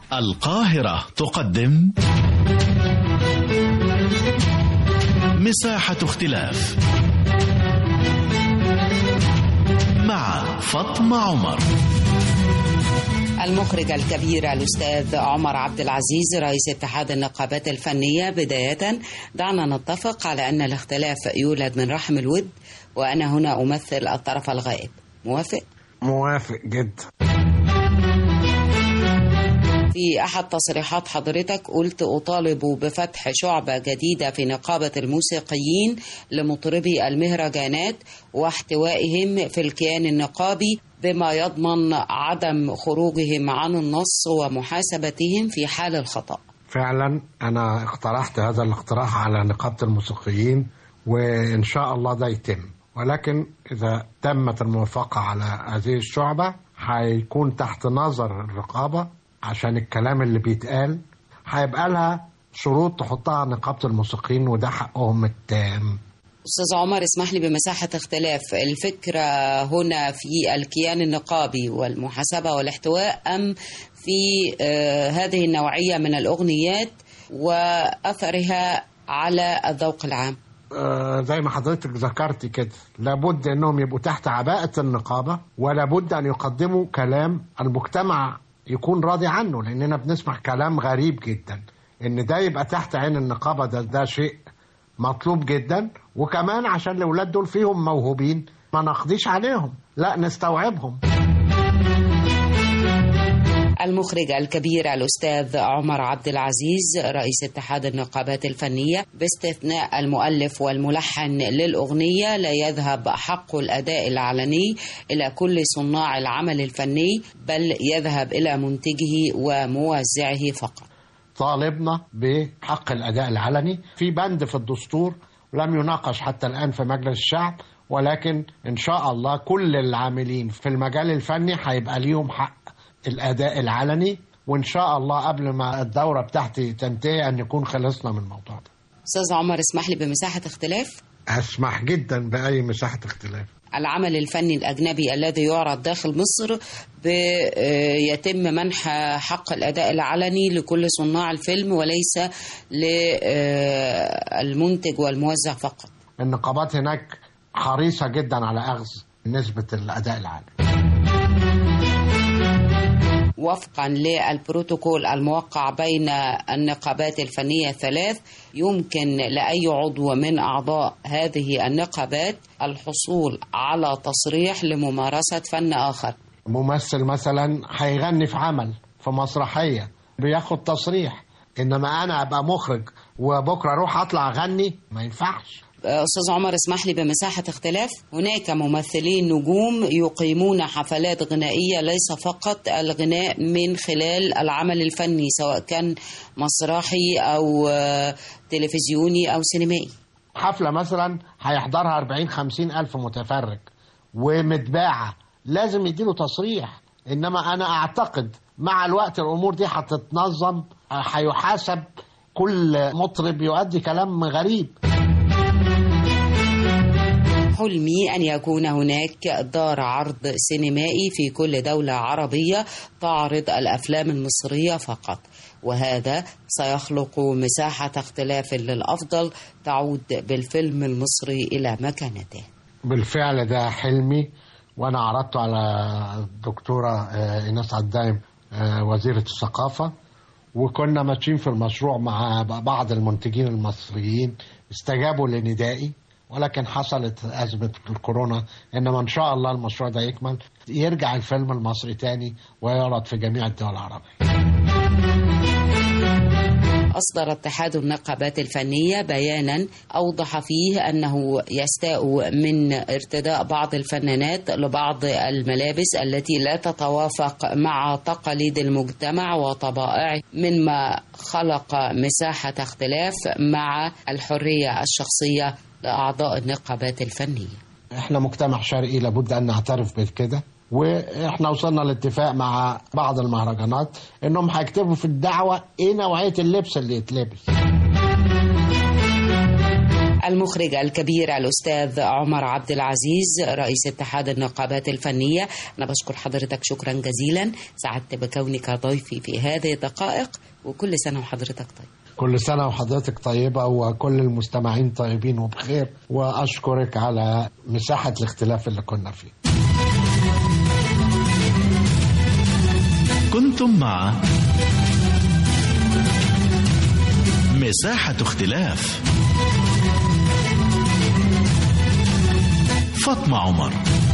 القاهرة تقدم مساحة اختلاف مع فاطمة عمر المخرج الكبير الأستاذ عمر عبد العزيز رئيس اتحاد النقابات الفنية بداية دعنا نتفق على أن الاختلاف يولد من رحم الود وأنا هنا أمثل الطرف الغائب موافق؟ موافق جدا في أحد تصريحات حضرتك قلت أطالب بفتح شعبة جديدة في نقابة الموسيقيين لمطربي المهرجانات واحتوائهم في الكيان النقابي بما يضمن عدم خروجهم عن النص ومحاسبتهم في حال الخطأ فعلا أنا اقترحت هذا الاقتراح على نقابة الموسيقيين وإن شاء الله ده يتم ولكن إذا تمت الموافقة على هذه الشعبة هيكون تحت نظر الرقابة عشان الكلام اللي بيتقال هيبقى لها شروط تحطها نقابة الموسيقيين وده حقهم التام أستاذ عمر اسمح لي بمساحة اختلاف الفكرة هنا في الكيان النقابي والمحاسبة والاحتواء أم في آه هذه النوعية من الأغنيات وأثرها على الذوق العام آه زي ما حضرتك ذكرتي كده لابد انهم يبقوا تحت عباءة النقابة ولابد ان يقدموا كلام المجتمع يكون راضي عنه لاننا بنسمع كلام غريب جدا ان ده يبقى تحت عين النقابة ده ده شيء مطلوب جدا وكمان عشان الاولاد دول فيهم موهوبين ما نقضيش عليهم لا نستوعبهم المخرج الكبير الأستاذ عمر عبد العزيز رئيس اتحاد النقابات الفنية باستثناء المؤلف والملحن للأغنية لا يذهب حق الأداء العلني إلى كل صناع العمل الفني بل يذهب إلى منتجه وموزعه فقط طالبنا بحق الأداء العلني في بند في الدستور لم يناقش حتى الآن في مجلس الشعب ولكن إن شاء الله كل العاملين في المجال الفني هيبقى ليهم حق الأداء العلني وإن شاء الله قبل ما الدورة بتاعتي تنتهي أن يكون خلصنا من الموضوع ده أستاذ عمر اسمح لي بمساحة اختلاف أسمح جدا بأي مساحة اختلاف العمل الفني الأجنبي الذي يعرض داخل مصر يتم منح حق الأداء العلني لكل صناع الفيلم وليس للمنتج والموزع فقط النقابات هناك حريصة جدا على أخذ نسبة الأداء العالي وفقا للبروتوكول الموقع بين النقابات الفنية الثلاث يمكن لأي عضو من أعضاء هذه النقابات الحصول على تصريح لممارسة فن آخر ممثل مثلا هيغني في عمل في مسرحية بياخد تصريح إنما أنا أبقى مخرج وبكرة أروح أطلع أغني ما ينفعش أستاذ عمر اسمح لي بمساحة اختلاف هناك ممثلين نجوم يقيمون حفلات غنائية ليس فقط الغناء من خلال العمل الفني سواء كان مسرحي أو تلفزيوني أو سينمائي حفلة مثلا هيحضرها 40 50 ألف متفرج ومتباعة لازم يديله تصريح إنما أنا أعتقد مع الوقت الأمور دي هتتنظم هيحاسب كل مطرب يؤدي كلام غريب حلمي أن يكون هناك دار عرض سينمائي في كل دولة عربية تعرض الأفلام المصرية فقط وهذا سيخلق مساحة اختلاف للأفضل تعود بالفيلم المصري إلى مكانته بالفعل ده حلمي وأنا عرضته على الدكتورة إيناس عدايم وزيرة الثقافة وكنا ماشيين في المشروع مع بعض المنتجين المصريين استجابوا لندائي ولكن حصلت أزمة الكورونا إنما إن شاء الله المشروع ده يكمل يرجع الفيلم المصري تاني ويعرض في جميع الدول العربية أصدر اتحاد النقابات الفنية بيانا أوضح فيه أنه يستاء من ارتداء بعض الفنانات لبعض الملابس التي لا تتوافق مع تقاليد المجتمع وطبائعه مما خلق مساحة اختلاف مع الحرية الشخصية لأعضاء النقابات الفنية احنا مجتمع شرقي لابد أن نعترف بكده واحنا وصلنا لاتفاق مع بعض المهرجانات انهم هيكتبوا في الدعوه ايه نوعيه اللبس اللي يتلبس المخرج الكبير الأستاذ عمر عبد العزيز رئيس اتحاد النقابات الفنية أنا بشكر حضرتك شكرا جزيلا سعدت بكونك ضيفي في هذه الدقائق وكل سنة وحضرتك طيب كل سنة وحضرتك طيبة وكل المستمعين طيبين وبخير وأشكرك على مساحة الاختلاف اللي كنا فيه كنتم مع مساحة اختلاف فاطمة عمر